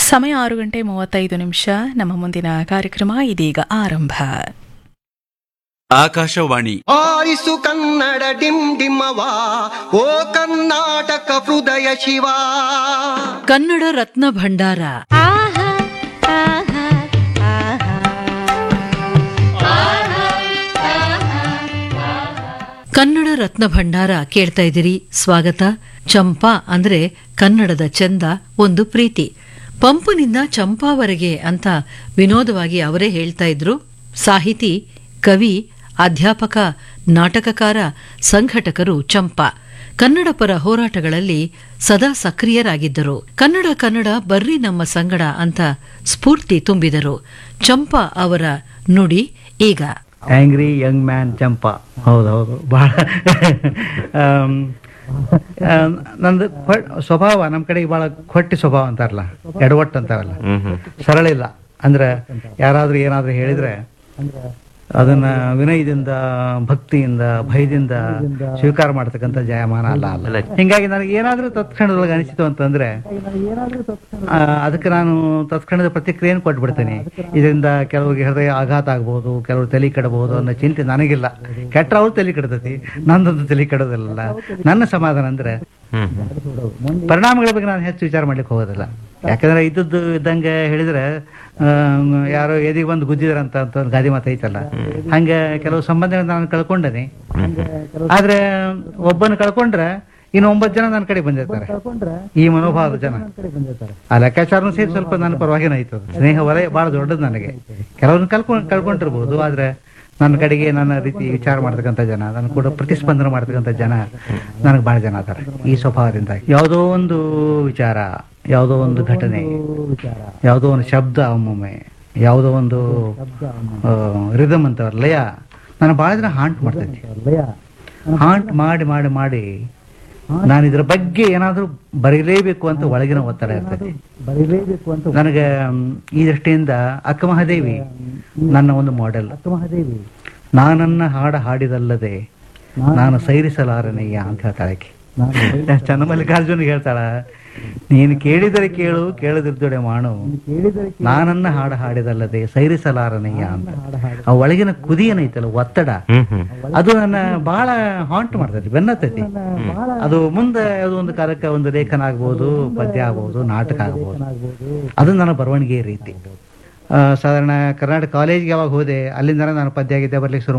ಸಮಯ ಆರು ಗಂಟೆ ಮೂವತ್ತೈದು ನಿಮಿಷ ನಮ್ಮ ಮುಂದಿನ ಕಾರ್ಯಕ್ರಮ ಇದೀಗ ಆರಂಭ ಆಕಾಶವಾಣಿ ಆರಿಸು ಕನ್ನಡ ಡಿಮ್ ಡಿಮ್ಮವ ಓ ಕರ್ನಾಟಕ ಹೃದಯ ಶಿವ ಕನ್ನಡ ರತ್ನ ಭಂಡಾರ ಕನ್ನಡ ರತ್ನ ಭಂಡಾರ ಕೇಳ್ತಾ ಇದ್ದೀರಿ ಸ್ವಾಗತ ಚಂಪಾ ಅಂದ್ರೆ ಕನ್ನಡದ ಚಂದ ಒಂದು ಪ್ರೀತಿ ಪಂಪನಿಂದ ಚಂಪಾವರೆಗೆ ಅಂತ ವಿನೋದವಾಗಿ ಅವರೇ ಹೇಳ್ತಾ ಇದ್ರು ಸಾಹಿತಿ ಕವಿ ಅಧ್ಯಾಪಕ ನಾಟಕಕಾರ ಸಂಘಟಕರು ಚಂಪಾ ಕನ್ನಡ ಪರ ಹೋರಾಟಗಳಲ್ಲಿ ಸದಾ ಸಕ್ರಿಯರಾಗಿದ್ದರು ಕನ್ನಡ ಕನ್ನಡ ಬರ್ರಿ ನಮ್ಮ ಸಂಗಡ ಅಂತ ಸ್ಫೂರ್ತಿ ತುಂಬಿದರು ಚಂಪಾ ಅವರ ನುಡಿ ಈಗ ಆಂಗ್ರಿ ಯಂಗ್ ಮ್ಯಾನ್ ಚಂಪಾ ಹೌದು ಹೌದು ಭಾಳ ಆಮ್, ಆ, ನಂದು ಕ್ವ- ಸ್ವಭಾವ ನಮ್ಮ ಕಡೆಗೆ ಭಾಳ ಕೊಟ್ಟಿ ಸ್ವಭಾವ ಅಂತಾರಲ್ಲ ಎಡವಟ್ಟು ಅಂತಾರಲ್ಲ ಸರಳ ಇಲ್ಲ ಅಂದ್ರೆ ಯಾರಾದ್ರೂ ಏನಾದ್ರೂ ಹೇಳಿದ್ರೆ ಅದನ್ನ ವಿನಯದಿಂದ ಭಕ್ತಿಯಿಂದ ಭಯದಿಂದ ಸ್ವೀಕಾರ ಮಾಡ್ತಕ್ಕಂಥ ಜಯಮಾನ ಅಲ್ಲ ಅಲ್ಲ ಹಿಂಗಾಗಿ ನನಗೆ ಏನಾದ್ರೂ ತತ್ಕ್ಷಣದೊಳಗೆ ಅನಿಸಿತು ಅಂತಂದ್ರೆ ಆ, ಅದಕ್ಕೆ ನಾನು ತತ್ಕ್ಷಣದ ಪ್ರತಿಕ್ರಿಯೆಯನ್ನು ಕೊಟ್ಬಿಡ್ತೇನೆ ಇದರಿಂದ ಕೆಲವರಿಗೆ ಹೃದಯ ಆಘಾತ ಆಗ್ಬೋದು ಕೆಲವರು ತಲೆ ಕೆಡಬಹುದು ಅನ್ನೋ ಚಿಂತೆ ನನಗಿಲ್ಲ ಕೆಟ್ಟ ಅವ್ರು ತಲೆ ಕೆಡತೈತಿ ನಂದೊಂದು ತಲೆ ಕೆಡೋದಿಲ್ಲ ನನ್ನ ಸಮಾಧಾನ ಅಂದ್ರೆ ಪರಿಣಾಮಗಳ ಬಗ್ಗೆ ನಾನು ಹೆಚ್ಚು ವಿಚಾರ ಮಾಡ್ಲಿಕ್ಕೆ ಹೋಗೋದಿಲ್ಲ ಯಾಕಂದ್ರೆ ಇದ್ದದ್ದು ಇದ್ದಂಗೆ ಹೇಳಿದ್ರೆ ಆ, ಯಾರೋ ಎದಿಗೆ ಬಂದು ಗುದ್ದಿದ್ರಂತ ಅಂತ ಒಂದು ಗಾದಿ ಮಾತು ಐತಲ್ಲ ಹಂಗೆ ಕೆಲವು ಸಂಬಂಧಗಳನ್ನ ನಾನು ಕಳ್ಕೊಂಡೇನಿ ಆದ್ರೆ ಒಬ್ಬನ ಕಳ್ಕೊಂಡ್ರೆ ಇನ್ನು ಒಂಬತ್ತು ಜನ ನನ್ನ ಕಡೆ ಬಂದಿರ್ತಾರೆ ಈ ಮನೋಭಾವದ ಜನ ಆ ಲೆಕ್ಕಾಚಾರನು ಸೇರಿ ಸ್ವಲ್ಪ ನನ್ನ ಪರವಾಗಿನ ಆಯ್ತು ಅದು. ಸ್ನೇಹ ವಲಯ ಬಹಳ ದೊಡ್ಡದು ನನಗೆ ಕೆಲವ್ರನ್ನ ಕಳ್ಕೊಂಡ್ ಕಳ್ಕೊಂಡಿರ್ಬೋದು ಆದ್ರೆ ನನ್ನ ಕಡೆಗೆ ನನ್ನ ರೀತಿ ವಿಚಾರ ಮಾಡ್ತಕ್ಕಂಥ ಜನ ನನ್ನ ಕೂಡ ಪ್ರತಿಸ್ಪಂದನೆ ಮಾಡ್ತಕ್ಕಂಥ ಜನ ನನಗೆ ಬಹಳ ಜನ ಅದಾರೆ ಈ ಸ್ವಭಾವದಿಂದ ಯಾವುದೋ ಒಂದು ವಿಚಾರ ಯಾವುದೋ ಒಂದು ಘಟನೆ ಯಾವುದೋ ಒಂದು ಶಬ್ದ ಒಮ್ಮೊಮ್ಮೆ ಯಾವುದೋ ಒಂದು ರಿದಮ್ ಅಂತವ್ರ ಲಯ ನಾನು ಬಹಳ ದಿನ ಹಾಂಟ್ ಮಾಡ್ತೈತಿ ಹಾಂಟ್ ಮಾಡಿ ಮಾಡಿ ಮಾಡಿ ನಾನು ಇದ್ರ ಬಗ್ಗೆ ಏನಾದ್ರೂ ಬರೀಲೇಬೇಕು ಅಂತ ಒಳಗಿನ ಒತ್ತಡ ಇರ್ತದೆ ಬರೀಲೇಬೇಕು ಅಂತ ನನಗೆ ಮ್, ಈ ದೃಷ್ಟಿಯಿಂದ ಅಕ್ಕ ಮಹಾದೇವಿ ನನ್ನ ಒಂದು ಮಾಡೆಲ್ ನಾನನ್ನ ಹಾಡ ಹಾಡಿದಲ್ಲದೆ ನಾನು ಸೈರಿಸಲಾರನಯ್ಯ ಅಂತ ಹೇಳ್ತಾಳೆ ಆಕೆ ಚನ್ನಮಲ್ಲಿಕಾರ್ಜುನ್ ಹೇಳ್ತಾಳ ನೀನು ಕೇಳಿದರೆ ಕೇಳು ಕೇಳದಿರ್ದೊಡೆ ಮಾಡು ನಾನನ್ನ ಹಾಡ ಹಾಡಿದಲ್ಲದೆ ಸೈರಿಸಲಾರನಯ್ಯ ಅಂತ ಆ ಒಳಗಿನ ಕುದಿ ಏನೈತಲ್ಲ ಒತ್ತಡ ಅದು ನನ್ನ ಬಹಳ ಹಾಂಟ್ ಮಾಡ್ತೈತಿ ಬೆನ್ನತ್ತೈತಿ ಅದು ಮುಂದೆ ಅದು ಒಂದು ಕಾಲಕ್ಕೆ ಒಂದು ಲೇಖನ ಆಗ್ಬೋದು ಪದ್ಯ ಆಗ್ಬೋದು ನಾಟಕ ಆಗ್ಬೋದು ಅದು ನನ್ನ ಬರವಣಿಗೆ ರೀತಿ ಆ, ಸಾಧಾರಣ ಕರ್ನಾಟಕ ಕಾಲೇಜ್ಗೆ ಯಾವಾಗ ಹೋದೆ ಅಲ್ಲಿಂದ ನಾನು ಪದ್ಯ ಗಿದ್ಯ ಬರ್ಲಿಕ್ಕೆ ಶುರು